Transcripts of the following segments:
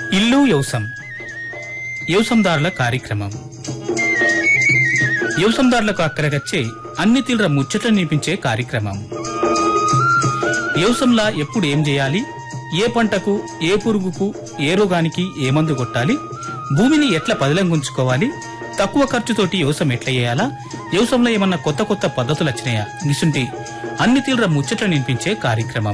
ఇల్లు యవసం యవసందారుల కార్యక్రమం యవసందారులకు అక్కరగచ్చే అన్ని తీవ్ర ముచ్చట్లు నిపించే కార్యక్రమం యవసంలా ఎప్పుడు ఏం చేయాలి ఏ పంటకు ఏ పురుగుకు ఏ రోగానికి ఏ మందు కొట్టాలి భూమిని ఎట్లా పదిలంగుంచుకోవాలి తక్కువ ఖర్చుతోటి వ్యవసాయం ఎట్లా చేయాలా వ్యవసాయంలో ఏమన్నా కొత్త కొత్త పద్ధతులు వచ్చినాయా నిసుంటి అన్ని తీవ్ర ముచ్చట్లు నినిపించే కార్యక్రమం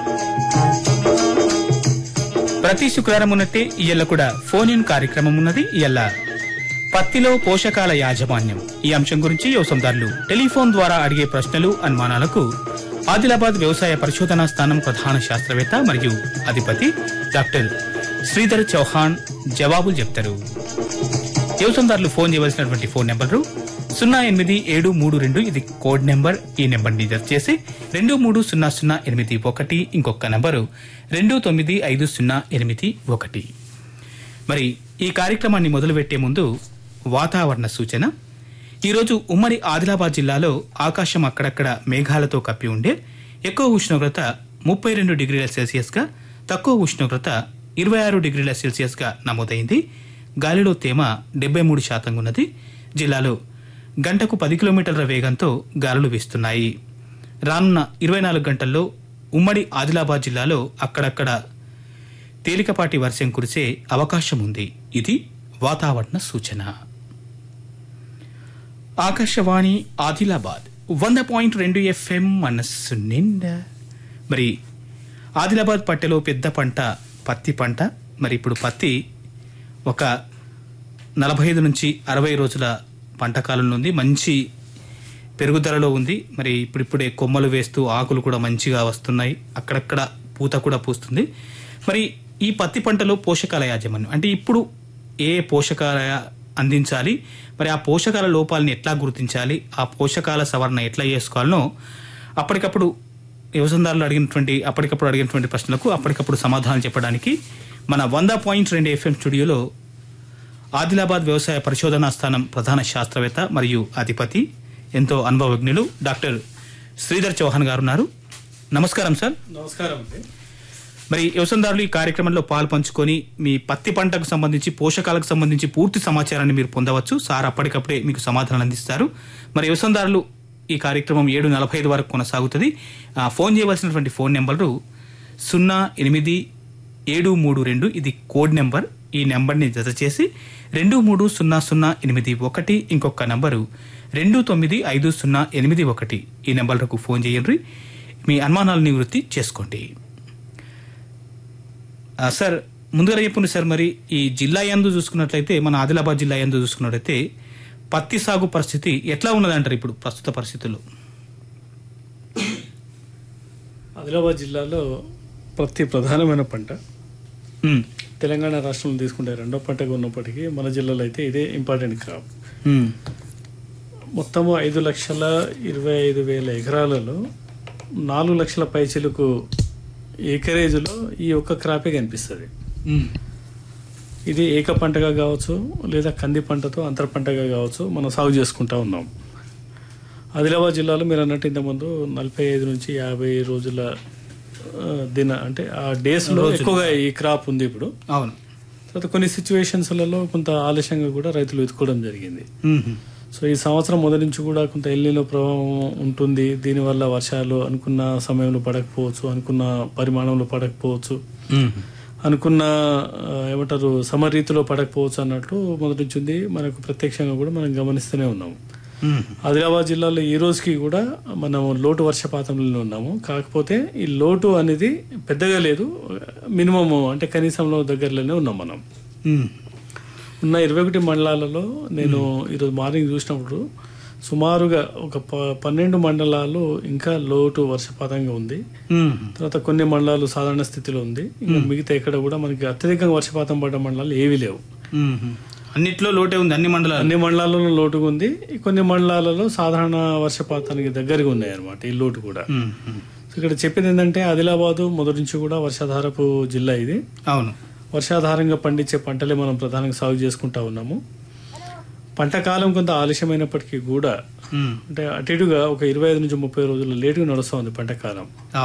ప్రతి శుక్రవారం ఉన్నట్టే ఇయ్యల్ల కూడా ఫోన్ ఇన్ కార్యక్రమం ఉన్నది ఇయ్యల్ల పత్తిలో పోషకాల యాజమాన్యం ఈ అంశం గురించి వ్యవసాయదారులు టెలిఫోన్ ద్వారా అడిగే ప్రశ్నలు అనుమానాలకు ఆదిలాబాద్ వ్యవసాయ పరిశోధనా స్థానం ప్రధాన శాస్త్రవేత్త మరియు అధిపతి డాక్టర్ శ్రీధర్ చౌహాన్ జవాబులు చెప్తారు వ్యవసాయదారులు ఫోన్ చేయవలసినటువంటి ఫోన్ నెంబరు సున్నా ఎనిమిది ఏడు మూడు రెండు ఇది కోడ్ నెంబర్ ఈ నెంబర్ని జత చేసి రెండు మూడు సున్నా సున్నా ఎనిమిది ఒకటి ఇంకొక నెంబరు రెండు తొమ్మిది ఐదు సున్నా ఎనిమిది ఒకటి మరి ఈ కార్యక్రమాన్ని మొదలుపెట్టే ముందు వాతావరణ సూచన ఈరోజు ఉమ్మడి ఆదిలాబాద్ జిల్లాలో ఆకాశం అక్కడక్కడ మేఘాలతో కప్పి ఉండే ఎక్కువ ఉష్ణోగ్రత ముప్పై రెండు డిగ్రీల సెల్సియస్గా తక్కువ ఉష్ణోగ్రత ఇరవై ఆరు డిగ్రీల సెల్సియస్గా నమోదైంది గాలిలో తేమ డెబ్బై మూడు శాతంగా ఉన్నది జిల్లాలో గంటకు పది కిలోమీటర్ల వేగంతో గాలులు వీస్తున్నాయి రానున్న ఇరవై నాలుగు గంటల్లో ఉమ్మడి ఆదిలాబాద్ జిల్లాలో అక్కడక్కడ తేలికపాటి వర్షం కురిసే అవకాశం ఉంది ఇది వాతావరణ సూచన ఆకాశవాణి ఆదిలాబాద్ వంద పాయింట్ రెండు ఎఫ్ఎం మనస్సు నిండా మరి ఆదిలాబాద్ పట్టెలో పెద్ద పంట పత్తి పంట మరి ఇప్పుడు పత్తి ఒక నలభై ఐదు నుంచి అరవై రోజుల పంట కాలంలో ఉంది మంచి పెరుగుదలలో ఉంది మరి ఇప్పుడిప్పుడే కొమ్మలు వేస్తూ ఆకులు కూడా మంచిగా వస్తున్నాయి అక్కడక్కడ పూత కూడా పూస్తుంది మరి ఈ పత్తి పంటలో పోషకాల యాజమాన్యం అంటే ఇప్పుడు ఏ పోషకాల అందించాలి మరి ఆ పోషకాల లోపాలని ఎట్లా గుర్తించాలి ఆ పోషకాల సవరణ ఎట్లా చేసుకోవాలనో అప్పటికప్పుడు వ్యవసాయదారులు అడిగినటువంటి అప్పటికప్పుడు అడిగినటువంటి ప్రశ్నలకు అప్పటికప్పుడు సమాధానం చెప్పడానికి మన వంద పాయింట్ రెండు ఎఫ్ఎం స్టూడియోలో ఆదిలాబాద్ వ్యవసాయ పరిశోధనా స్థానం ప్రధాన శాస్త్రవేత్త మరియు అధిపతి ఎంతో అనుభవజ్ఞులు డాక్టర్ శ్రీధర్ చౌహాన్ గారు ఉన్నారు నమస్కారం సార్ నమస్కారం అండి మరి వ్యవసాయదారులు ఈ కార్యక్రమంలో పాలు పంచుకొని మీ పత్తి పంటకు సంబంధించి పోషకాలకు సంబంధించి పూర్తి సమాచారాన్ని మీరు పొందవచ్చు సార్ అప్పటికప్పుడే మీకు సమాధానాలు అందిస్తారు మరి వ్యవసాయదారులు ఈ కార్యక్రమం ఏడు నలభై ఐదు వరకు కొనసాగుతుంది ఆ, ఫోన్ చేయవలసినటువంటి ఫోన్ నెంబరు సున్నా ఎనిమిది ఏడు మూడు రెండు ఇది కోడ్ నెంబర్ ఈ నెంబర్ని జత చేసి రెండు మూడు సున్నా సున్నా ఎనిమిది ఒకటి ఇంకొక నంబరు రెండు తొమ్మిది ఐదు సున్నా ఎనిమిది ఒకటి ఈ నెంబర్లకు ఫోన్ చేయండి మీ అనుమానాలు నివృత్తి చేసుకోండి ఆ, సార్ ముందుగా చెప్పండి సార్ మరి ఈ జిల్లా యందు చూసుకున్నట్లయితే మన ఆదిలాబాద్ జిల్లా యందు చూసుకున్నట్లయితే పత్తి సాగు పరిస్థితి ఎట్లా ఉన్నదంటారు ఇప్పుడు ప్రస్తుత పరిస్థితుల్లో ఆదిలాబాద్ జిల్లాలో ప్రతి ప్రధానమైన పంట ఉమ్, తెలంగాణ రాష్ట్రంలో తీసుకుంటే రెండో పంటగా ఉన్నప్పటికీ మన జిల్లాలో అయితే ఇదే ఇంపార్టెంట్ క్రాప్ ఉమ్, మొత్తము ఐదు లక్షల ఇరవై ఐదు వేల ఎకరాలలో నాలుగు లక్షల పైచిలకు ఏకరేజులో ఈ ఒక్క క్రాపే కనిపిస్తుంది ఉమ్, ఇది ఏక పంటగా కావచ్చు లేదా కంది పంటతో అంతర పంటగా కావచ్చు మనం సాగు చేసుకుంటా ఉన్నాం ఆదిలాబాద్ జిల్లాలో మీరు అన్నట్టు ఇంతకుముందు నలభై ఐదు నుంచి యాభై రోజుల ఆ, దిన అంటే ఆ డేస్లో ఎక్కువగా ఈ క్రాప్ ఉంది ఇప్పుడు అవును తర్వాత కొన్ని సిచ్యువేషన్స్లలో కొంత ఆలస్యంగా కూడా రైతులు ఎత్తుకోవడం జరిగింది ఉమ్, సో ఈ సంవత్సరం మొదటి నుంచి కూడా కొంత ఎల్లిలో ప్రభావం ఉంటుంది దీనివల్ల వర్షాలు అనుకున్న సమయంలో పడకపోవచ్చు అనుకున్న పరిమాణంలో పడకపోవచ్చు ఉమ్, అనుకున్న ఆ, ఏమంటారు సమరీతిలో పడకపోవచ్చు అన్నట్లు మొదటి నుంచి ఉంది మనకు ప్రత్యక్షంగా కూడా మనం గమనిస్తూనే ఉన్నాము ఉమ్, ఆదిలాబాద్ జిల్లాలో ఈ రోజుకి కూడా మనం లోటు వర్షపాతంలో ఉన్నాము కాకపోతే ఈ లోటు అనేది పెద్దగా లేదు మినిమం అంటే కనీసంలో దగ్గరలోనే ఉన్నాం మనం ఉమ్, ఉన్న ఇరవై ఒకటి మండలాలలో నేను ఈరోజు మార్నింగ్ చూసినప్పుడు సుమారుగా ఒక ప- పన్నెండు మండలాలు ఇంకా లోటు వర్షపాతంగా ఉంది ఉమ్, తర్వాత కొన్ని మండలాలు సాధారణ స్థితిలో ఉంది ఇంకా మిగతా ఎక్కడ కూడా మనకి అత్యధికంగా వర్షపాతం పడ్డ మండలాలు ఏవీ లేవు ఉమ్. అన్నిట్లో లోటే ఉంది అన్ని మండలాలు అన్ని మండలాలలో లోటుగా ఉంది కొన్ని మండలాలలో సాధారణ వర్షపాతానికి దగ్గరగా ఉన్నాయి అనమాట ఈ లోటు కూడా ఉమ్, ఉమ్. సో ఇక్కడ చెప్పింది ఏంటంటే ఆదిలాబాదు మొదటి నుంచి కూడా వర్షాధారపు జిల్లా ఇది అవును వర్షాధారంగా పండించే పంటలే మనం ప్రధానంగా సాగు చేసుకుంటా ఉన్నాము పంట కాలం కొంత ఆలస్యమైనప్పటికీ కూడా ఉమ్, అంటే అటు ఇటుగా ఒక ఇరవై ఐదు నుంచి ముప్పై రోజులు లేటుగా నడుస్తూ ఉంది పంట కాలం అవును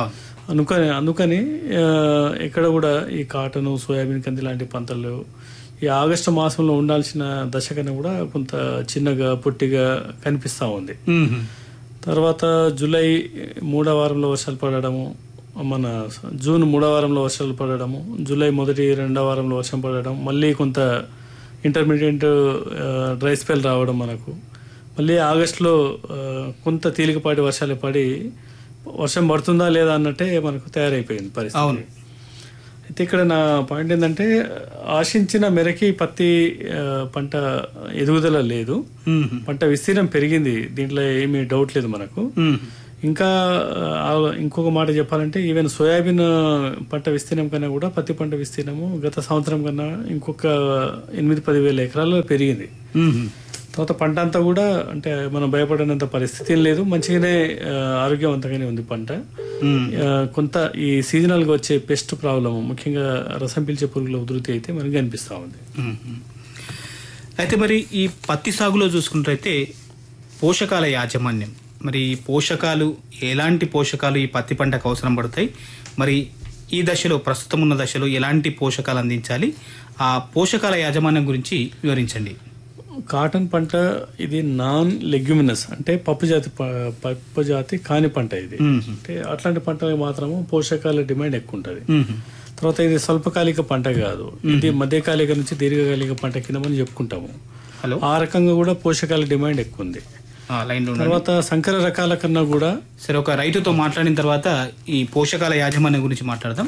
అందుకని అందుకని ఆ, ఎక్కడ కూడా ఈ కాటన్ సోయాబీన్ కంది లాంటి పంటలు ఈ ఆగస్టు మాసంలో ఉండాల్సిన దశ కన్నా కూడా కొంత చిన్నగా పొట్టిగా కనిపిస్తూ ఉంది మ్మ్. తర్వాత జూలై మూడో వారంలో వర్షాలు పడడము మన జూన్ మూడో వారంలో వర్షాలు పడడము జూలై మొదటి రెండో వారంలో వర్షం పడడం మళ్ళీ కొంత ఇంటర్మీడియట్ డ్రై స్పెల్ రావడం మనకు మళ్ళీ ఆగస్టులో ఆ, కొంత తేలికపాటి వర్షాలు పడి వర్షం పడుతుందా లేదా అన్నట్టే మనకు తయారైపోయింది పరిస్థితి అవును అయితే ఇక్కడ నా పాయింట్ ఏంటంటే ఆశించిన మేరకి పత్తి ఆ, పంట ఎదుగుదల లేదు మ్మ్. పంట విస్తీర్ణం పెరిగింది దీంట్లో ఏమీ డౌట్ లేదు మనకు మ్మ్. ఇంకా ఆ, ఇంకొక మాట చెప్పాలంటే ఈవెన్ సోయాబీన్ పంట విస్తీర్ణం కన్నా కూడా పత్తి పంట విస్తీర్ణము గత సంవత్సరం కన్నా ఇంకొక ఎనిమిది పది వేల ఎకరాల్లో పెరిగింది మ్మ్. తర్వాత పంట అంతా కూడా అంటే మనం భయపడినంత పరిస్థితి ఏం లేదు మంచిగానే ఆ, ఆరోగ్యవంతంగానే ఉంది పంట మ్మ్. ఆ, కొంత ఈ సీజనల్ గా వచ్చే పెస్ట్ ప్రాబ్లమ్ ముఖ్యంగా రసం పీల్చే పురుగుల ఉధృతి అయితే మనకి కనిపిస్తా ఉంది మ్మ్. అయితే మరి ఈ పత్తి సాగులో చూసుకున్నట్లయితే పోషకాల యాజమాన్యం మరి ఈ పోషకాలు ఎలాంటి పోషకాలు ఈ పత్తి పంటకు అవసరం పడతాయి మరి ఈ దశలో ప్రస్తుతం ఉన్న దశలో ఎలాంటి పోషకాలు అందించాలి ఆ పోషకాల యాజమాన్యం గురించి వివరించండి కాటన్ పంట ఇది నాన్ లెగ్యుమినస్ అంటే పప్పు జాతి ప- పప్పు జాతి కాని పంట ఇది మ్మ్. అంటే అట్లాంటి పంటలకు మాత్రము పోషకాల డిమాండ్ ఎక్కువ ఉంటుంది మ్మ్. తర్వాత ఇది స్వల్పకాలిక పంట కాదు ఇది మధ్యకాలిక నుంచి దీర్ఘకాలిక పంట కింద మనం చెప్పుకుంటాము హలో ఆ రకంగా కూడా పోషకాల డిమాండ్ ఎక్కువ ఉంది ఆ, లైన్లో ఉండండి తర్వాత సంకర రకాల కన్నా కూడా సరే ఒక రైతుతో మాట్లాడిన తర్వాత ఈ పోషకాల యాజమాన్యం గురించి మాట్లాడదాం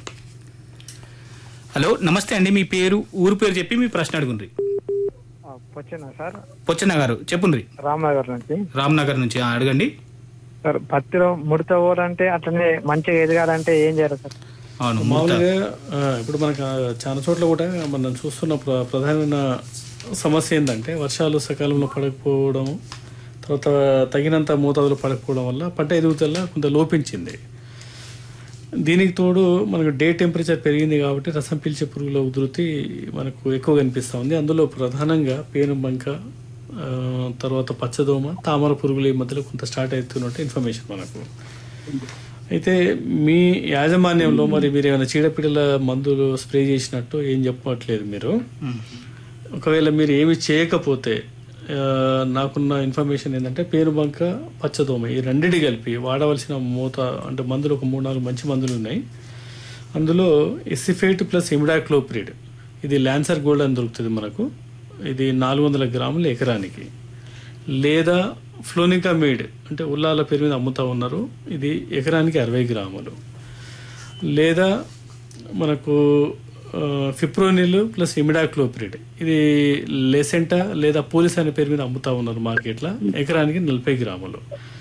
హలో నమస్తే అండి మీ పేరు ఊరు పేరు చెప్పి మీ ప్రశ్న అడుగుండ్రి వచ్చినా సార్ పొచ్చన్న గారు చెప్పుండ్రి రామనగర్ నుంచి రామ్నగర్ నుంచి ఆ, అడగండి సార్ పత్తిలో ముడత ఊరంటే అట్లనే మంచిగా ఎదగాలంటే ఏం చేయాలి సార్ అవును మామూలుగా ఆ, ఇప్పుడు మనకు ఆ, చాలా చోట్ల కూడా మనం చూస్తున్న ప్ర- ప్రధానమైన సమస్య ఏంటంటే వర్షాలు సకాలంలో పడకపోవడం తర్వాత తగినంత మోతాదులో పడకపోవడం వల్ల పంట ఎదుగుదల కొంత లోపించింది దీనికి తోడు మనకు డే టెంపరేచర్ పెరిగింది కాబట్టి రసం పీల్చే పురుగుల ఉధృతి మనకు ఎక్కువ కనిపిస్తూ ఉంది అందులో ప్రధానంగా పేనుబంక ఆ, తర్వాత పచ్చదోమ తామర పురుగులు ఈ మధ్యలో కొంత స్టార్ట్ అవుతున్నట్టు ఇన్ఫర్మేషన్ మనకు అయితే మీ యాజమాన్యంలో మరి మీరు ఏమైనా చీడపీడల మందులు స్ప్రే చేసినట్టు ఏం చెప్పట్లేదు మీరు ఒకవేళ మీరు ఏమి చేయకపోతే ఆ, నాకున్న ఇన్ఫర్మేషన్ ఏంటంటే పేరుబంక పచ్చదోమ ఈ రెండిటి కలిపి వాడవలసిన మూత అంటే మందులు ఒక మూడు నాలుగు మంచి మందులు ఉన్నాయి అందులో ఎసిఫేట్ ప్లస్ ఇమిడాక్లోప్రిడ్ ఇది ల్యాన్సర్ గోల్డ్ అని దొరుకుతుంది మనకు ఇది నాలుగు వందల గ్రాములు ఎకరానికి లేదా ఫ్లోనికామీడ్ అంటే ఉల్లాల పేరు మీద అమ్ముతా ఉన్నారు ఇది ఎకరానికి అరవై గ్రాములు లేదా మనకు ఆ, ఫిప్రోనిల్ ప్లస్ ఇమిడాక్లోప్రిడ్ ఇది లెసెంటా లేదా పోలీస్ అనే పేరు మీద అమ్ముతా ఉన్నారు మార్కెట్లో ఎకరానికి నలభై గ్రాములు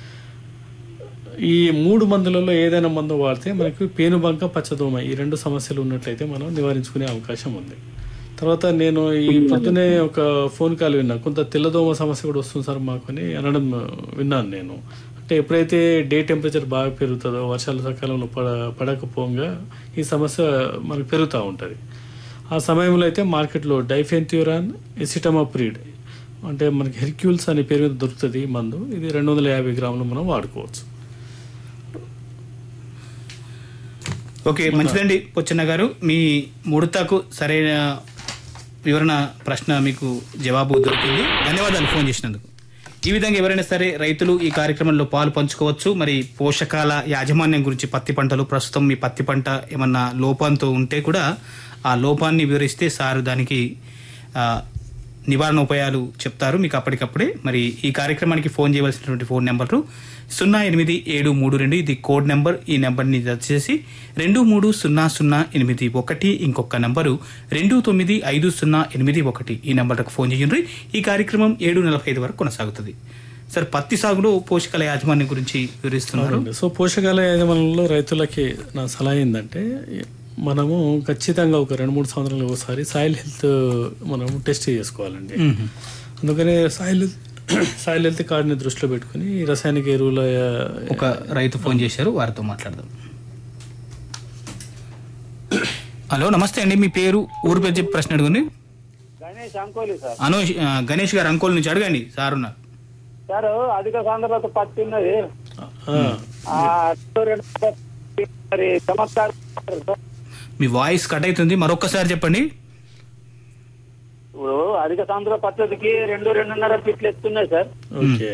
ఈ మూడు మందులలో ఏదైనా మందు వాడితే మనకు పేనుబంక పచ్చదోమ ఈ రెండు సమస్యలు ఉన్నట్లయితే మనం నివారించుకునే అవకాశం ఉంది తర్వాత నేను ఈ పొద్దునే ఒక ఫోన్ కాల్ విన్నా కొంత తెల్లదోమ సమస్య కూడా వస్తుంది సార్ మాకు అని అనడం విన్నాను నేను అంటే ఎప్పుడైతే డే టెంపరేచర్ బాగా పెరుగుతుందో వర్షాలు సకాలంలో పడ పడకపోగా ఈ సమస్య మనకు పెరుగుతూ ఉంటుంది ఆ సమయంలో అయితే మార్కెట్లో డైఫెన్థ్యూరాన్ ఎసిటమాప్రీడ్ అంటే మనకి హెర్క్యూల్స్ అనే పేరు మీద దొరుకుతుంది ఈ మందు ఇది రెండు వందల యాభై గ్రాములు మనం వాడుకోవచ్చు ఓకే మంచిదండి పొచ్చన్న గారు మీ ముడతకు సరైన వివరణ ప్రశ్న మీకు జవాబు దొరికింది ధన్యవాదాలు ఫోన్ చేసినందుకు ఈ విధంగా ఎవరైనా సరే రైతులు ఈ కార్యక్రమంలో పాలు పంచుకోవచ్చు మరి పోషకాల యాజమాన్యం గురించి పత్తి పంటలు ప్రస్తుతం మీ పత్తి పంట ఏమన్నా లోపంతో ఉంటే కూడా ఆ లోపాన్ని వివరిస్తే సార్ దానికి ఆ, నివారణ ఉపాయాలు చెప్తారు మీకు అప్పటికప్పుడే మరి ఈ కార్యక్రమానికి ఫోన్ చేయవలసినటువంటి ఫోన్ నెంబర్లు సున్నా ఎనిమిది ఏడు మూడు రెండు ఇది కోడ్ నెంబర్ ఈ నెంబర్ని వచ్చేసి రెండు మూడు సున్నా సున్నా ఎనిమిది ఒకటి ఇంకొక నెంబరు రెండు తొమ్మిది ఐదు సున్నా ఎనిమిది ఒకటి ఈ నెంబర్లకు ఫోన్ చేయండి ఈ కార్యక్రమం ఏడు నలభై ఐదు వరకు కొనసాగుతుంది సార్ పత్తి సాగులో పోషకాల యాజమాన్యం గురించి వివరిస్తున్నారు అవునండి. సో పోషకాల యాజమాన్యంలో రైతులకి నా సలహా ఏంటంటే మనము ఖచ్చితంగా ఒక రెండు మూడు సంవత్సరాలకు ఒకసారి సాయిల్ హెల్త్ మనం టెస్ట్ చేసుకోవాలండి మ్మ్. అందుకనే సాయిల్ సాయిల్ హెల్త్ కార్డుని దృష్టిలో పెట్టుకుని ఈ రసాయనిక ఎరువుల ఒక రైతు ఫోన్ చేశారు వారితో మాట్లాడదాం హలో నమస్తే అండి మీ పేరు ఊరు పేరు చెప్పి ప్రశ్న అడుగుని గణేష్ అంకోలి సార్ అనోష్ ఆ, గణేష్ గారు అంకోల్ నుంచి అడగండి సార్ ఉన్నారు సార్ అధిక సాంద్రత పత్తి ఉన్నది ఆ, ఆ రెండు మరి చమత్కారం సార్ మీ వాయిస్ కట్ అవుతుంది మరొక్కసారి చెప్పండి ఇప్పుడు అధిక సాంద్ర పద్ధతికి రెండు రెండున్నర ఫీట్లు ఎత్తున్నాయి సార్ ఓకే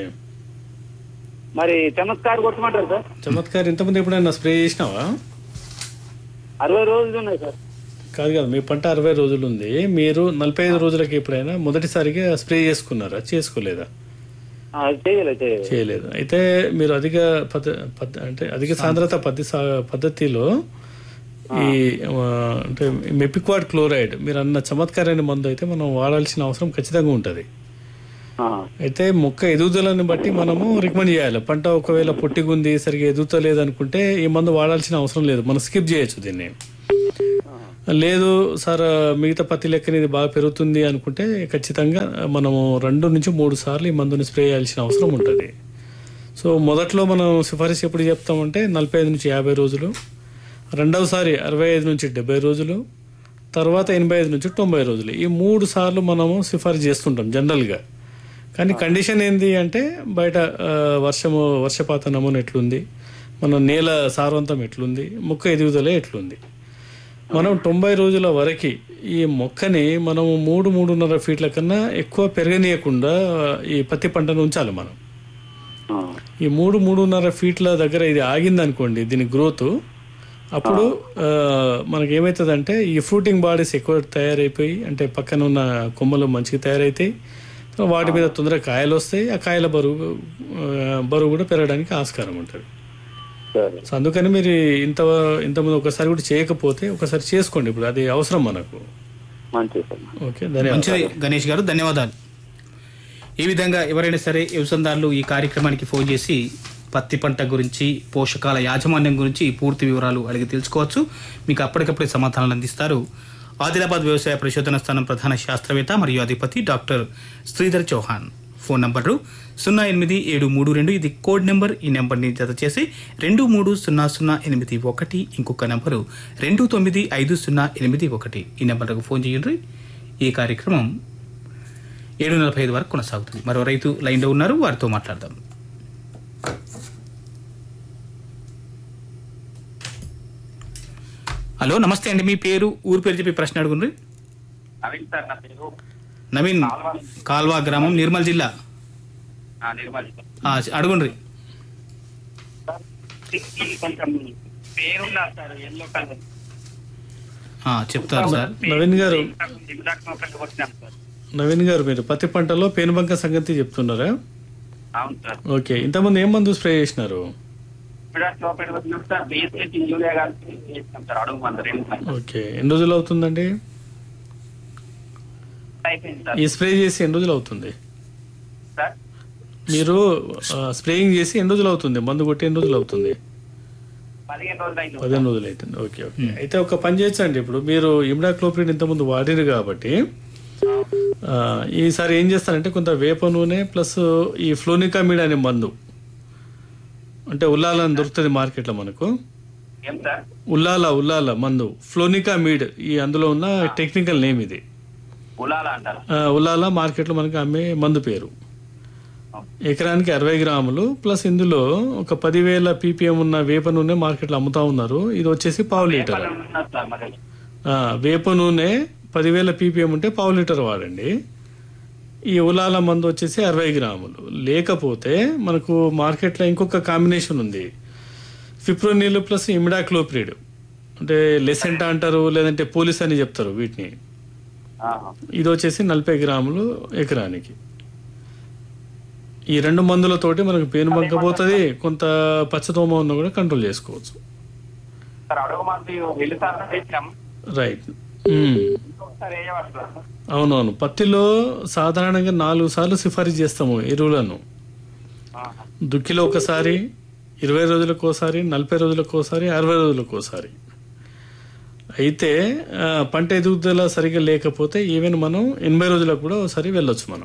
మరి చమత్కారం కొట్టమంటారు సార్ చమత్కార్ ఇంతకుముందు ఎప్పుడైనా స్ప్రే చేసినావా అరవై రోజులు ఉన్నాయి సార్ కాదు కాదు మీ పంట అరవై రోజులు ఉంది మీరు నలభై ఐదు రోజులకి ఎప్పుడైనా మొదటిసారిగా స్ప్రే చేసుకున్నారా చేసుకోలేదా ఆ, చేయలేదు చేయలేదు చేయలేదు అయితే మీరు అధిక పద్ధ పద్ధ అంటే అధిక సాంద్రత పద్ధతి సా- పద్ధతిలో ఈ ఆ, అంటే మెపిక్వాడ్ క్లోరైడ్ మీరు అన్న చమత్కారైన మందు అయితే మనం వాడాల్సిన అవసరం ఖచ్చితంగా ఉంటుంది ఆ, అయితే మొక్క ఎదుగుదలని బట్టి మనము రికమెండ్ చేయాలి పంట ఒకవేళ పొట్టిగుంది సరిగా ఎదుగుతలేదు అనుకుంటే ఈ మందు వాడాల్సిన అవసరం లేదు మనం స్కిప్ చేయొచ్చు దీన్ని లేదు సార్ మిగతా పత్తి లెక్కన ఇది బాగా పెరుగుతుంది అనుకుంటే ఖచ్చితంగా మనము రెండు నుంచి మూడు సార్లు ఈ మందుని స్ప్రే చేయాల్సిన అవసరం ఉంటుంది సో మొదట్లో మనం సిఫారసు ఎప్పుడు చెప్తామంటే నలభై ఐదు నుంచి యాభై రోజులు రెండవసారి అరవై ఐదు నుంచి డెబ్బై రోజులు తర్వాత ఎనభై ఐదు నుంచి తొంభై రోజులు ఈ మూడు సార్లు మనము సిఫారసు చేస్తుంటాం జనరల్గా కానీ కండిషన్ ఏంది అంటే బయట ఆ, వర్షము వర్షపాత నమూనా ఎట్లుంది మన నేల సారవంతం ఎట్లుంది మొక్క ఎదుగుదల ఎట్లుంది మనం తొంభై రోజుల వరకు ఈ మొక్కని మనము మూడు మూడున్నర ఫీట్ల కన్నా ఎక్కువ పెరగనీయకుండా ఈ పత్తి పంటను ఉంచాలి మనం ఆ, ఈ మూడు మూడున్నర ఫీట్ల దగ్గర ఇది ఆగింది అనుకోండి దీని గ్రోత్ అప్పుడు ఆ, మనకి ఏమవుతుందంటే ఈ ఫ్రూటింగ్ బాడీస్ ఎక్కువ తయారైపోయి అంటే పక్కన ఉన్న కొమ్మలు మంచిగా తయారైతాయి సో వాటి మీద తొందరగా కాయలు వస్తాయి ఆ కాయల బరువు ఆ, బరువు కూడా పెరగడానికి ఆస్కారం ఉంటుంది సరే సో అందుకని మీరు ఇంత ఇంతకుముందు ఒకసారి కూడా చేయకపోతే ఒకసారి చేసుకోండి ఇప్పుడు అది అవసరం మనకు మంచిది సార్ ఓకే ధన్యవాదాలు మంచిది గణేష్ గారు ధన్యవాదాలు ఈ విధంగా ఎవరైనా సరే వ్యవసాయదారులు ఈ కార్యక్రమానికి ఫోన్ చేసి పత్తి పంట గురించి పోషకాల యాజమాన్యం గురించి పూర్తి వివరాలు అడిగి తెలుసుకోవచ్చు మీకు అప్పటికప్పుడే సమాధానాలు అందిస్తారు ఆదిలాబాద్ వ్యవసాయ పరిశోధన స్థానం ప్రధాన శాస్త్రవేత్త మరియు అధిపతి doctor Sridhar Chauhan phone number సున్నా ఎనిమిది ఏడు మూడు రెండు ఇది కోడ్ నెంబర్ ఈ నెంబర్ని జత చేసి రెండు మూడు సున్నా సున్నా ఎనిమిది ఒకటి ఇంకొక నెంబరు రెండు తొమ్మిది ఐదు సున్నా ఎనిమిది ఒకటి ఈ నెంబర్లకు ఫోన్ చేయండి ఈ కార్యక్రమం ఏడు నలభై ఐదు వరకు కొనసాగుతుంది మరో రైతు లైన్లో ఉన్నారు వారితో మాట్లాడదాం హలో నమస్తే అండి మీ పేరు ఊరు పేరు చెప్పి ప్రశ్న అడుగుండ్రి నవీన్ సార్ నా పేరు నవీన్ కాల్వా గ్రామం నిర్మల్ జిల్లా నిర్మల్ ఆ, అడుగుండ్రి కొంచెం పేరున్న సార్ ఎల్లో కలర్ ఆ, చెప్తారు సార్ నవీన్ గారు జిగుదాకు మొక్కలు కొట్టినాం సార్ నవీన్ గారు మీరు పత్తి పంటలో పేనుబంక సంగతి చెప్తున్నారా అవును సార్ ఓకే ఇంతకుముందు ఏం మందు స్ప్రే చేసినారు ఇప్పుడు చూపెట్టి వచ్చినాం సార్ బీఎస్ఎస్ యూరియా కలిపి చేసినాం సార్ అడుగు మంది రెండు మంది ఓకే ఎన్ని రోజులు అవుతుందండి అయిపోయింది సార్ ఈ స్ప్రే చేసి ఎన్ని రోజులు అవుతుంది సార్ మీరు స్ప్రేయింగ్ చేసి ఎన్ని రోజులు అవుతుంది మందు కొట్టి ఎన్ని రోజులు అవుతుంది పదిహేను రోజులు అయింది పదిహేను రోజులు అవుతుంది ఓకే ఓకే అయితే ఒక పని చేయొచ్చండి ఇప్పుడు మీరు ఇమ్డాక్లోప్రిన్ ఇంతకుముందు వాడిరు కాబట్టి ఆ, ఈసారి ఏం చేస్తారంటే కొంత వేప నూనె ప్లస్ ఈ ఫ్లోనికామిడ్ అనే మందు అంటే ఉల్లాలని దొరుకుతుంది మార్కెట్లో మనకు ఏం సార్ ఉల్లాల ఉల్లాల మందు ఫ్లోనికామిడ్ ఈ అందులో ఉన్న టెక్నికల్ నేమ్ ఇది ఉలాల అంటారు ఆ, ఉల్లాల మార్కెట్లో మనకి అమ్మే మందు పేరు ఎకరానికి అరవై గ్రాములు ప్లస్ ఇందులో ఒక పదివేల పీపీఎం ఉన్న వేప నూనె మార్కెట్లో అమ్ముతా ఉన్నారు ఇది వచ్చేసి పావు లీటర్ ఉన్నది సార్ మరి ఆ, వేప నూనె పదివేల పీపీఎం ఉంటే పావు లీటర్ వాడండి ఈ ఉలాల మందు వచ్చేసి అరవై గ్రాములు లేకపోతే మనకు మార్కెట్లో ఇంకొక కాంబినేషన్ ఉంది ఫిప్రోనిల్ ప్లస్ ఇమిడాక్లోప్రిడ్ అంటే లెసెంటా అంటారు లేదంటే పోలీస్ అని చెప్తారు వీటిని ఆహా. ఇది వచ్చేసి నలభై గ్రాములు ఎకరానికి ఈ రెండు మందులతోటి మనకు పేను బంక పోతుంది కొంత పచ్చదోమ ఉన్న కూడా కంట్రోల్ చేసుకోవచ్చు సార్ అడుగు మంది వెళ్ళి సార్ వేసినాం రైట్ మ్మ్. ఇంకొకసారి వేయవచ్చు సార్ అవునవును పత్తిలో సాధారణంగా నాలుగు సార్లు సిఫారసు చేస్తాము ఎరువులను ఆహా. దుక్కిలో ఒకసారి ఇరవై రోజులకు ఒకసారి నలభై రోజులకు ఒకసారి అరవై రోజులకు ఒకసారి అయితే ఆ, పంట ఎదుగుదల సరిగా లేకపోతే ఈవెన్ మనం ఎనభై రోజులకు కూడా ఒకసారి వెళ్ళొచ్చు మనం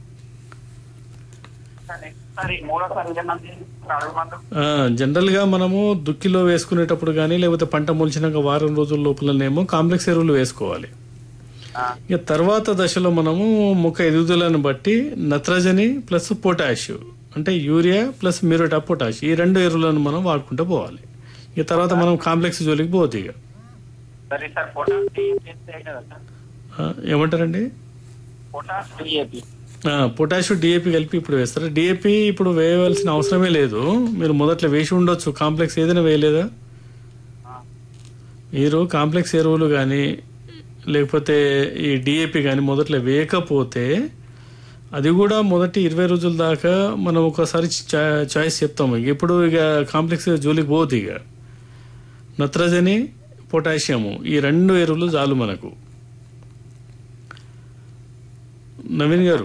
సార్ నెక్స్ట్ సారి మూడోసారి ఏమన్నది అడుగు మందు ఆ, జనరల్గా మనము దుక్కిలో వేసుకునేటప్పుడు కానీ లేకపోతే పంట మొలిచినాక వారం రోజుల లోపలనేమో కాంప్లెక్స్ ఎరువులు వేసుకోవాలి ఆ, ఇక తర్వాత దశలో మనము మొక్క ఎదుగుదలను బట్టి నత్రజని ప్లస్ పొటాష్ అంటే యూరియా ప్లస్ మిరోటా పొటాష్ ఈ రెండు ఎరువులను మనం వాడుకుంటూ పోవాలి ఇక తర్వాత మనం కాంప్లెక్స్ జోలికి పోవద్దు ఇక సరే సార్ పొటాష్ డిఏపి వేస్తే కదా సార్ ఆ, ఏమంటారండి పొటాష్ డిఏపి ఆ, పొటాష్ డిఏపి కలిపి ఇప్పుడు వేస్తారు డిఏపి ఇప్పుడు వేయవలసిన అవసరమే లేదు మీరు మొదట్లో వేసి ఉండొచ్చు కాంప్లెక్స్ ఏదైనా వేయలేదా మీరు కాంప్లెక్స్ ఎరువులు కానీ లేకపోతే ఈ డిఏపి కానీ మొదట్లో వేయకపోతే అది కూడా మొదటి ఇరవై రోజుల దాకా మనం ఒకసారి చా- చాయిస్ చెప్తాము ఇక ఇప్పుడు ఇక కాంప్లెక్స్ జోలికి పోదు ఇక నత్రజని పొటాషియము ఈ రెండు ఎరువులు చాలు మనకు నవీన్ గారు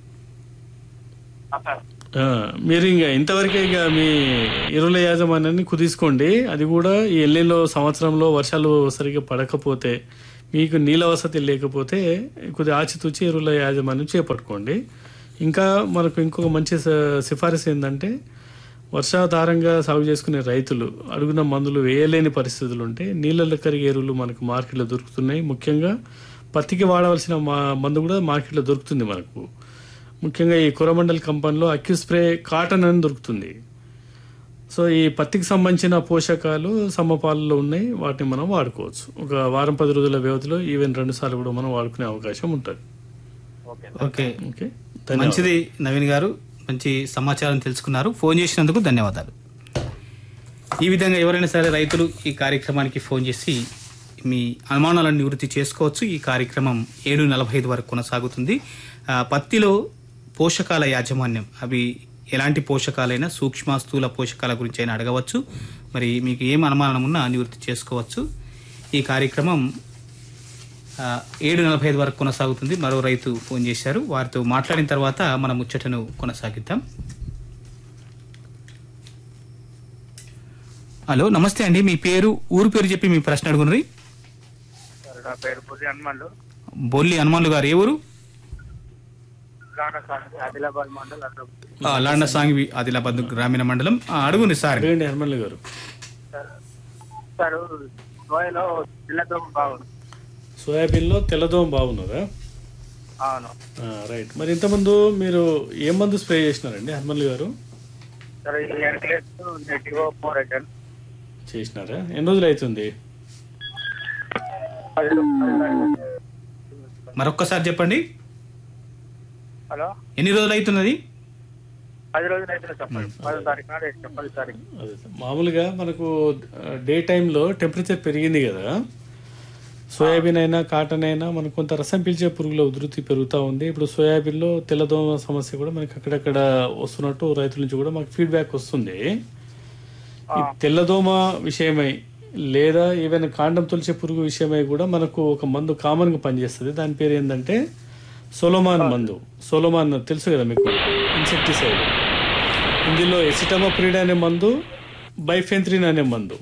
సార్ ఆ, మీరు ఇంకా ఇంతవరకే ఇక మీ ఎరువుల యాజమాన్యాన్ని కుదీసుకోండి అది కూడా ఈ ఎల్లిలో సంవత్సరంలో వర్షాలు సరిగ్గా పడకపోతే మీకు నీళ్ళ వసతి లేకపోతే కొద్దిగా ఆచితూచి ఎరువుల యాజమాన్యం చేపట్టుకోండి ఇంకా మనకు ఇంకొక మంచి స- సిఫారసు ఏంటంటే వర్షాధారంగా సాగు చేసుకునే రైతులు అడుగున మందులు వేయలేని పరిస్థితులు ఉంటే నీళ్ళల్లో కరిగే ఎరువులు మనకు మార్కెట్లో దొరుకుతున్నాయి ముఖ్యంగా పత్తికి వాడవలసిన మా- మందు కూడా మార్కెట్లో దొరుకుతుంది మనకు ముఖ్యంగా ఈ కొరమండల్ కంపెనీలో అక్యూ స్ప్రే కాటన్ అని దొరుకుతుంది సో ఈ పత్తికి సంబంధించిన పోషకాలు సమపాలలో ఉన్నాయి వాటిని మనం వాడుకోవచ్చు ఒక వారం పది రోజుల వ్యవధిలో ఈవెన్ రెండు సార్లు కూడా మనం వాడుకునే అవకాశం ఉంటుంది ఓకే ఓకే ఓకే మంచిది నవీన్ గారు మంచి సమాచారం తెలుసుకున్నారు ఫోన్ చేసినందుకు ధన్యవాదాలు ఈ విధంగా ఎవరైనా సరే రైతులు ఈ కార్యక్రమానికి ఫోన్ చేసి మీ అనుమానాలను నివృత్తి చేసుకోవచ్చు ఈ కార్యక్రమం ఏడు నలభై ఐదు వరకు కొనసాగుతుంది ఆ, పత్తిలో పోషకాల యాజమాన్యం అవి ఎలాంటి పోషకాలైనా సూక్ష్మ స్థూల పోషకాల గురించి అయినా అడగవచ్చు మరి మీకు ఏం అనుమానం ఉన్నా నివృత్తి చేసుకోవచ్చు ఈ కార్యక్రమం ఆ, ఏడు నలభై ఐదు వరకు కొనసాగుతుంది మరో రైతు ఫోన్ చేశారు వారితో మాట్లాడిన తర్వాత మన ముచ్చటను కొనసాగిద్దాం హలో నమస్తే అండి మీ పేరు ఊరు పేరు చెప్పి మీ ప్రశ్న అడుగునరి సార్ నా పేరు పురి హనుమాన్లు బొల్లి హనుమాన్లు గారు ఏ ఊరు రానా సార్ ఆదిలాబాద్ మండల్ అక్కడ ఆ, లాండ సాంగి ఆదిలాబాద్ గ్రామీణ మండలం ఆ, అడుగుని సార్ అడగండి హర్మల్ గారు సార్ గోయలో పిల్లతో బాగుంది సోయాబీన్లో తెల్లదోమ బాగున్నదా అవును ఆ, రైట్ మరి ఇంతకుముందు మీరు ఏ మందు స్ప్రే చేసినారండి హర్మల్ గారు సార్ ఈ ఎన్క్లేస్ నెటివో ఫోర్ రిటర్న్ చేసినారా ఎన్ని రోజులు అవుతుంది మరొక్కసారి చెప్పండి హలో ఎన్ని రోజులు అవుతున్నది పది రోజులు అయితే చెప్పండి పదో తారీఖు నాడు ఇష్టం పది తారీఖు అదే సార్. మామూలుగా మనకు డే టైంలో టెంపరేచర్ పెరిగింది కదా సోయాబీన్ అయినా కాటన్ అయినా మనకు కొంత రసం పీల్చే పురుగుల ఉధృతి పెరుగుతూ ఉంది ఇప్పుడు సోయాబీన్లో తెల్లదోమ సమస్య కూడా మనకి అక్కడక్కడ వస్తున్నట్టు రైతుల నుంచి కూడా మాకు ఫీడ్బ్యాక్ వస్తుంది ఈ తెల్లదోమ విషయమై లేదా ఈవెన్ కాండం తొలిచే పురుగు విషయమై కూడా మనకు ఒక మందు కామన్ గా పనిచేస్తుంది దాని పేరు ఏంటంటే సోలోమాన్ మందు సోలోమాన్ తెలుసు కదా మీకు ఇన్సెక్టిసైడ్ ఇందులో ఎసిటమోప్రిడ్ అనే మందు బైఫెంత్రిన్ అనే మందు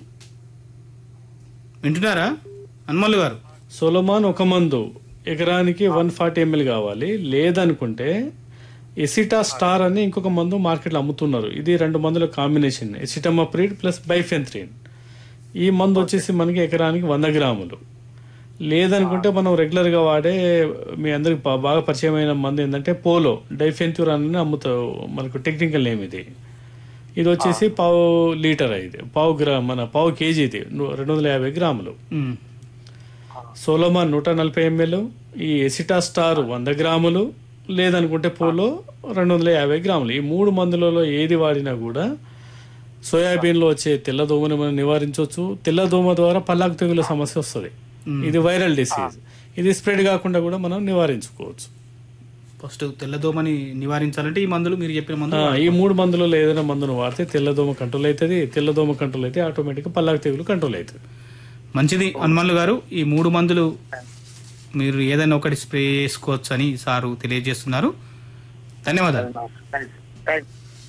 వింటున్నారా హనుమాన్లు గారు సోలోమాన్ ఒక మందు ఎకరానికి వన్ ఫార్టీ ఎంఎల్ కావాలి లేదనుకుంటే ఎసిటా స్టార్ అని ఇంకొక మందు మార్కెట్లో అమ్ముతున్నారు ఇది రెండు మందుల కాంబినేషన్ ఎసిటమోప్రిడ్ ప్లస్ బైఫెంత్రిన్ ఈ మందు వచ్చేసి మనకి ఎకరానికి వంద గ్రాములు లేదనుకుంటే మనం రెగ్యులర్ గా వాడే మీ అందరికి బా- బాగా పరిచయమైన మందు ఏంటంటే పోలో డైఫెంత్యూర్ అని అమ్ముతారు మనకు టెక్నికల్ నేమ్ ఇది ఇది వచ్చేసి పావు లీటర్ ఇది పావు గ్రా మన పావు కేజీ ఇది ను- రెండు వందల యాభై గ్రాములు ఉమ్. సోలోమాన్ నూట నలభై ఎంఎల్ ఈ ఎసిటా స్టార్ వంద గ్రాములు లేదనుకుంటే పోలో రెండు వందల యాభై గ్రాములు ఈ మూడు మందులలో ఏది వాడినా కూడా సోయాబీన్లో వచ్చే తెల్లదోమని మనం నివారించవచ్చు తెల్లదోమ ద్వారా పల్లాకు తెగుల సమస్య వస్తుంది ఇది వైరల్ డిసీజ్ ఇది స్ప్రెడ్ కాకుండా కూడా మనం నివారించుకోవచ్చు ఫస్ట్ తెల్లదోమని నివారించాలంటే ఈ మందులు మీరు చెప్పిన ఆ, మందులు ఈ మూడు మందులలో ఏదైనా మందును వాడితే తెల్లదోమ కంట్రోల్ అవుతుంది తెల్లదోమ కంట్రోల్ అయితే ఆటోమేటిక్గా పల్లాకు తెగులు కంట్రోల్ అవుతుంది మంచిది హనుమాన్లు గారు ఈ మూడు మందులు మీరు ఏదైనా ఒకటి స్ప్రే చేసుకోవచ్చు అని సారు తెలియజేస్తున్నారు ధన్యవాదాలు థ్యాంక్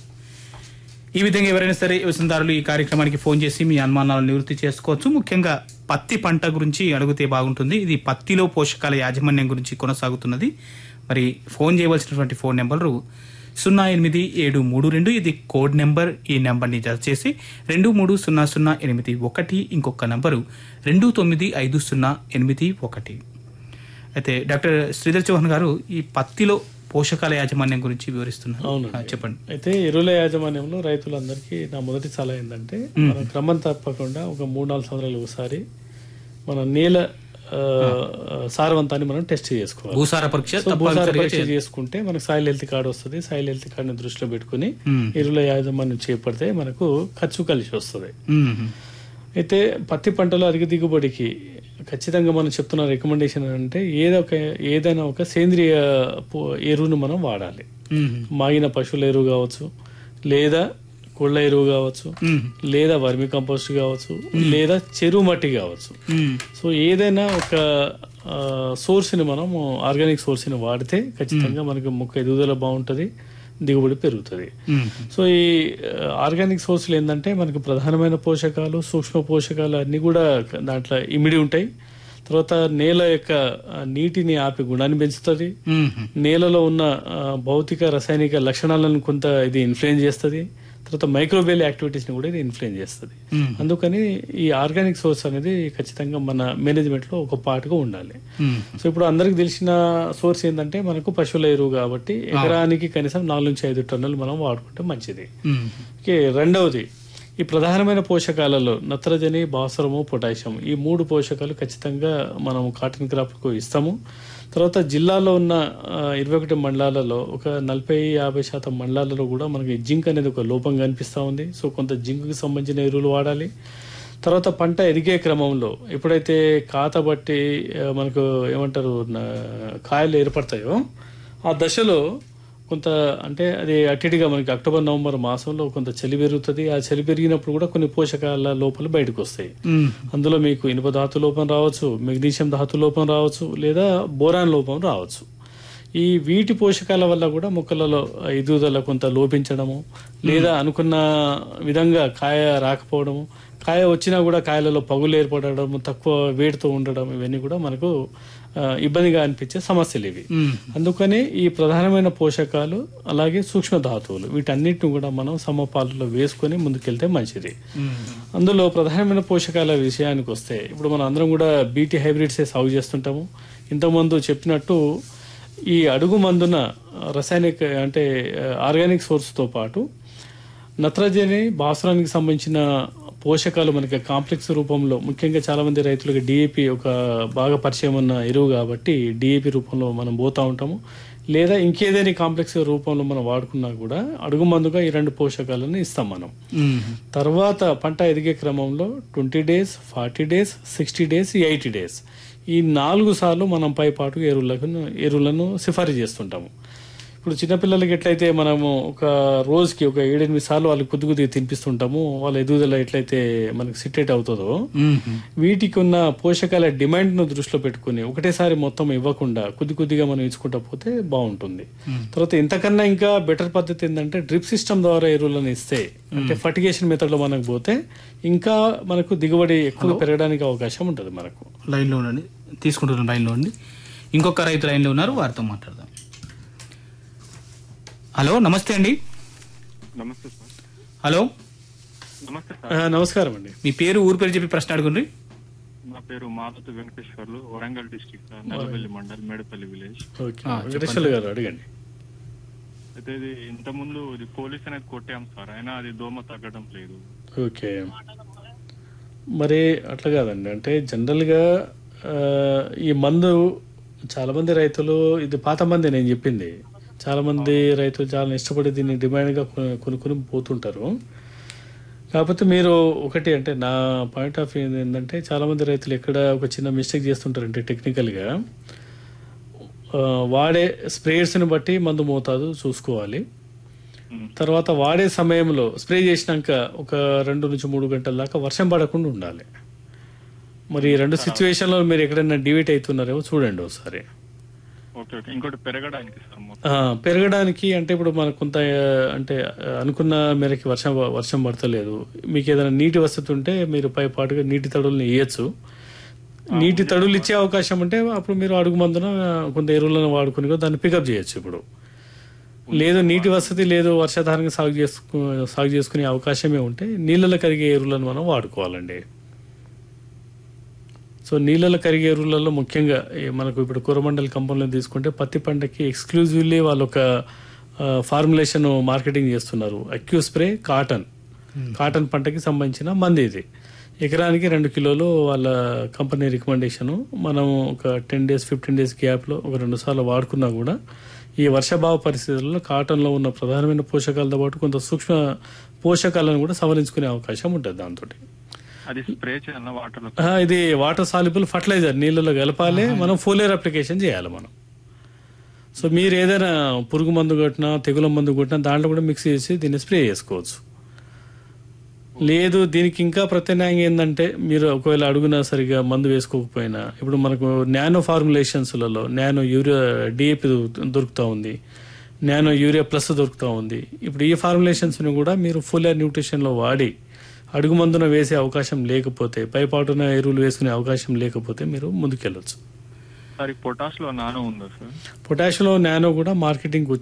ఈ విధంగా ఎవరైనా సరే వ్యవసాయదారులు ఈ కార్యక్రమానికి ఫోన్ చేసి మీ అనుమానాలను నివృత్తి చేసుకోవచ్చు ముఖ్యంగా పత్తి పంట గురించి అడిగితే బాగుంటుంది ఇది పత్తిలో పోషకాల యాజమాన్యం గురించి కొనసాగుతున్నది మరి ఫోన్ చేయవలసినటువంటి ఫోన్ నెంబరు సున్నా ఎనిమిది ఏడు మూడు రెండు ఇది కోడ్ నెంబర్ ఈ నెంబర్ని జత చేసి రెండు మూడు సున్నా సున్నా ఎనిమిది ఒకటి ఇంకొక నంబరు రెండు తొమ్మిది ఐదు సున్నా ఎనిమిది ఒకటి అయితే డాక్టర్ శ్రీధర్ చౌహాన్ గారు ఈ పత్తిలో పోషకాల యాజమాన్యం గురించి వివరిస్తున్నారు అవునండి. ఆ, చెప్పండి అయితే ఎరువుల యాజమాన్యంలో రైతులందరికీ నా మొదటి సలహా ఏంటంటే మనం క్రమం తప్పకుండా ఒక మూడు నాలుగు సంవత్సరాలు ఒకసారి మన నేల ఆ, సారవంతాన్ని మనం టెస్ట్ చేసుకోవాలి భూసార పరీక్ష సో భూసార తప్పనిసరిగా పరీక్ష చేయాలి. చేసుకుంటే మనకు సాయిల్ హెల్త్ కార్డు వస్తుంది సాయిల్ హెల్త్ కార్డుని దృష్టిలో పెట్టుకుని మ్మ్. ఎరువుల యాజమాన్యం చేపడితే మనకు ఖర్చు కలిసి వస్తుంది మ్మ్. అయితే పత్తి పంటలో అధిక దిగుబడికి ఖచ్చితంగా మనం చెప్తున్న రికమెండేషన్ అంటే ఏదో ఒక ఏదైనా ఒక సేంద్రియ పో- ఎరువును మనం వాడాలి మ్మ్. మాగిన పశువుల ఎరువు కావచ్చు లేదా కుళ్ళ ఎరువు కావచ్చు మ్మ్. లేదా వర్మి కంపోస్ట్ కావచ్చు లేదా చెరువు మట్టి కావచ్చు మ్మ్. సో ఏదైనా ఒక ఆ, సోర్స్ని మనం ఆర్గానిక్ సోర్స్ని వాడితే ఖచ్చితంగా మనకి మొక్క ఎదుగుదల బాగుంటుంది దిగుబడి పెరుగుతుంది మ్మ్. సో ఈ ఆ, ఆర్గానిక్ సోర్స్లు ఏంటంటే మనకు ప్రధానమైన పోషకాలు సూక్ష్మ పోషకాలు అన్నీ కూడా దాంట్లో ఇమిడి ఉంటాయి తర్వాత నేల యొక్క ఆ, నీటిని ఆపే గుణాన్ని పెంచుతుంది మ్మ్. నేలలో ఉన్న ఆ, భౌతిక రసాయనిక లక్షణాలను కొంత ఇది ఇన్ఫ్లుయెన్స్ చేస్తుంది తర్వాత మైక్రోబియల్ యాక్టివిటీస్ని కూడా ఇది ఇన్ఫ్లుయెన్స్ చేస్తుంది మ్మ్. అందుకని ఈ ఆర్గానిక్ సోర్స్ అనేది ఖచ్చితంగా మన మేనేజ్మెంట్లో ఒక పార్ట్గా ఉండాలి మ్మ్. సో ఇప్పుడు అందరికి తెలిసిన సోర్స్ ఏంటంటే మనకు పశువుల ఎరువు కాబట్టి ఎకరానికి కనీసం నాలుగు నుంచి ఐదు టన్నులు మనం వాడుకుంటే మంచిది మ్మ్. ఓకే రెండవది ఈ ప్రధానమైన పోషకాలలో నత్రజని భాస్వరము పొటాషియం ఈ మూడు పోషకాలు ఖచ్చితంగా మనం కాటన్ క్రాప్కు ఇస్తాము తర్వాత జిల్లాలో ఉన్న ఆ, ఇరవై ఒకటి మండలాలలో ఒక నలభై యాభై శాతం మండలాలలో కూడా మనకి జింక్ అనేది ఒక లోపం కనిపిస్తూ ఉంది సో కొంత జింక్కి సంబంధించిన ఎరువులు వాడాలి తర్వాత పంట ఎదిగే క్రమంలో ఎప్పుడైతే కాత బట్టి ఆ, మనకు ఏమంటారు నా- కాయలు ఏర్పడతాయో ఆ దశలో కొంత అంటే అది అటిటిగా మనకి అక్టోబర్ నవంబర్ మాసంలో కొంత చలి పెరుగుతుంది ఆ చలి పెరిగినప్పుడు కూడా కొన్ని పోషకాల లోపాలు బయటకు వస్తాయి మ్మ్. అందులో మీకు ఇనుప ధాతు లోపం రావచ్చు మెగ్నీషియం ధాతు లోపం రావచ్చు లేదా బోరాన్ లోపం రావచ్చు ఈ వీటి పోషకాల వల్ల కూడా మొక్కలలో ఎదుగుదల కొంత లోపించడము లేదా అనుకున్న విధంగా కాయ రాకపోవడము కాయ వచ్చినా కూడా కాయలలో పగులు ఏర్పడడం తక్కువ వేడితో ఉండడం ఇవన్నీ కూడా మనకు ఆ, ఇబ్బందిగా అనిపించే సమస్యలు ఇవి మ్మ్. అందుకని ఈ ప్రధానమైన పోషకాలు అలాగే సూక్ష్మ ధాతువులు వీటన్నిటిని కూడా మనం సమపాలలో వేసుకొని ముందుకెళ్తే మంచిది మ్మ్. అందులో ప్రధానమైన పోషకాల విషయానికి వస్తే ఇప్పుడు మనం అందరం కూడా బీటీ హైబ్రిడ్సే సాగు చేస్తుంటాము ఇంతకుముందు చెప్పినట్టు ఈ అడుగు మందున రసాయనిక అంటే ఆర్గానిక్ సోర్స్తో పాటు నత్రజని భాస్వరానికి సంబంధించిన పోషకాలు మనకి కాంప్లెక్స్ రూపంలో ముఖ్యంగా చాలా మంది రైతులకు డిఏపి ఒక బాగా పరిచయం ఉన్న ఎరువు కాబట్టి డిఏపి రూపంలో మనం పోతా ఉంటాము లేదా ఇంకేదైనా కాంప్లెక్స్ రూపంలో మనం వాడుకున్నా కూడా అడుగు మందుగా ఈ రెండు పోషకాలను ఇస్తాం మనం మ్మ్. తర్వాత పంట ఎదిగే క్రమంలో twenty days forty days sixty days eighty days ఈ నాలుగు సార్లు మనం పైపాటు ఎరువులకు ఎరువులను సిఫారసు చేస్తుంటాము ఇప్పుడు చిన్నపిల్లలకి ఎట్లయితే మనము ఒక రోజుకి ఒక ఏడెనిమిది సార్లు వాళ్ళకి కొద్ది కొద్దిగా తినిపిస్తుంటాము వాళ్ళ ఎదుగుదల ఎట్లయితే మనకి సిట్టేట్ అవుతుందో మ్మ్. వీటికి ఉన్న పోషకాల డిమాండ్ను దృష్టిలో పెట్టుకుని ఒకటేసారి మొత్తం ఇవ్వకుండా కొద్ది కొద్దిగా మనం ఇచ్చుకుంటా పోతే బాగుంటుంది తర్వాత ఇంతకన్నా ఇంకా బెటర్ పద్ధతి ఏంటంటే డ్రిప్ సిస్టమ్ ద్వారా ఎరువులను ఇస్తే అంటే ఫర్టిగేషన్ మెథడ్లో మనకు పోతే ఇంకా మనకు దిగుబడి ఎక్కువ పెరగడానికి అవకాశం ఉంటుంది మనకు లైన్లో ఉండండి తీసుకుంటున్నాం లైన్లో ఉండి ఇంకొక రైతు లైన్లో ఉన్నారు వారితో మాట్లాడదాం హలో నమస్తే అండి నమస్తే సార్ హలో నమస్తే ఆ, సార్ నమస్కారం అండి మీ పేరు ఊరు పేరు చెప్పి ప్రశ్న అడుగుండ్రి నా పేరు Maruti Venkateswarlu Warangal district sir Nelavelli mandal Medapalli village okay Venkateswarlu garu అడగండి అయితే ఇది ఇంత ముందు ఇది పోలీస్ అనేది కొట్టాం సార్ అయినా అది దోమ తగ్గడం లేదు ఓకే మరి అట్లా కాదండి అంటే జనరల్గా ఆ, ఈ మందు చాలా మంది రైతులు ఇది పాత మంది నేను చెప్పింది చాలా మంది రైతులు చాలా ఇష్టపడి దీన్ని డిమాండ్గా కొను- కొనుక్కొని పోతుంటారు కాకపోతే మీరు ఒకటి అంటే నా పాయింట్ ఆఫ్ వ్యూ ఏంటంటే చాలా మంది రైతులు ఎక్కడ ఒక చిన్న మిస్టేక్ చేస్తుంటారంటే టెక్నికల్గా ఆ, వాడే స్ప్రేయర్స్ని బట్టి మందు మోతాదు చూసుకోవాలి మ్మ్. తర్వాత వాడే సమయంలో స్ప్రే చేసినాక ఒక రెండు నుంచి మూడు గంటల దాకా వర్షం పడకుండా ఉండాలి మరి ఈ రెండు సిచ్యువేషన్లో మీరు ఎక్కడైనా డివేట్ అవుతున్నారేమో చూడండి ఒకసారి ఓకే ఓకే ఇంకోటి పెరగడానికి సార్ మొత్తం ఆ, పెరగడానికి అంటే ఇప్పుడు మనకు కొంత ఆ, అంటే ఆ, అనుకున్న మేరకి వర్షం వర్షం పడతలేదు మీకు ఏదైనా నీటి వసతి ఉంటే మీరు పై పాటుగా నీటి తడులను వేయచ్చు నీటి తడులు ఇచ్చే అవకాశం ఉంటే అప్పుడు మీరు అడుగు మందున కొంత ఎరువులను వాడుకుని కూడా దాన్ని పికప్ చేయొచ్చు ఇప్పుడు లేదు నీటి వసతి లేదు వర్షాధారంగా సాగు చేసుకు సాగు చేసుకునే అవకాశమే ఉంటే నీళ్ళలో కరిగే ఎరువులను మనం వాడుకోవాలండి సో నీళ్ళలో కరిగే ఎరువులలో ముఖ్యంగా ఈ మనకు ఇప్పుడు కూరమండలి కంపెనీలో తీసుకుంటే పత్తి పంటకి ఎక్స్క్లూజివ్లీ వాళ్ళు ఒక ఫార్ములేషన్ మార్కెటింగ్ చేస్తున్నారు అక్యూ స్ప్రే కాటన్ కాటన్ పంటకి సంబంధించిన మంది ఇది ఎకరానికి రెండు కిలోలు వాళ్ళ కంపెనీ రికమెండేషను మనం ఒక టెన్ డేస్ ఫిఫ్టీన్ డేస్ గ్యాప్లో ఒక రెండు సార్లు వాడుకున్నా కూడా ఈ వర్షాభావ పరిస్థితుల్లో కాటన్లో ఉన్న ప్రధానమైన పోషకాలతో పాటు కొంత సూక్ష్మ పోషకాలను కూడా సవరించుకునే అవకాశం ఉంటుంది దాంతో అది స్ప్రే చేయాలన్నా వాటర్ ఇది వాటర్ సాల్యుబుల్ ఫర్టిలైజర్ నీళ్ళలో కలపాలి మనం ఫోలియర్ అప్లికేషన్ చేయాలి మనం సో మీరు ఏదైనా పురుగు మందు కొట్టినా తెగుల మందు కొట్టినా దాంట్లో కూడా మిక్స్ చేసి దీన్ని స్ప్రే చేసుకోవచ్చు లేదు దీనికి ఇంకా ప్రత్యామ్నాయం ఏంటంటే మీరు ఒకవేళ అడుగునా సరిగా మందు వేసుకోకపోయినా ఇప్పుడు మనకు నానో ఫార్ములేషన్స్లలో నానో యూరియా డిఏపి దొరుకుతూ ఉంది నానో యూరియా ప్లస్ దొరుకుతూ ఉంది ఇప్పుడు ఈ ఫార్ములేషన్స్ని కూడా మీరు ఫుల్ న్యూట్రిషన్లో వాడి అడుగు మందున వేసే అవకాశం లేకపోతే పైపాటున ఎరువులు వేసుకునే అవకాశం లేకపోతే మీరు ముందుకెళ్ళొచ్చు సార్ పొటాష్ లో నానో ఉందా సార్ పొటాషియంలో నానో కూడా మార్కెటింగ్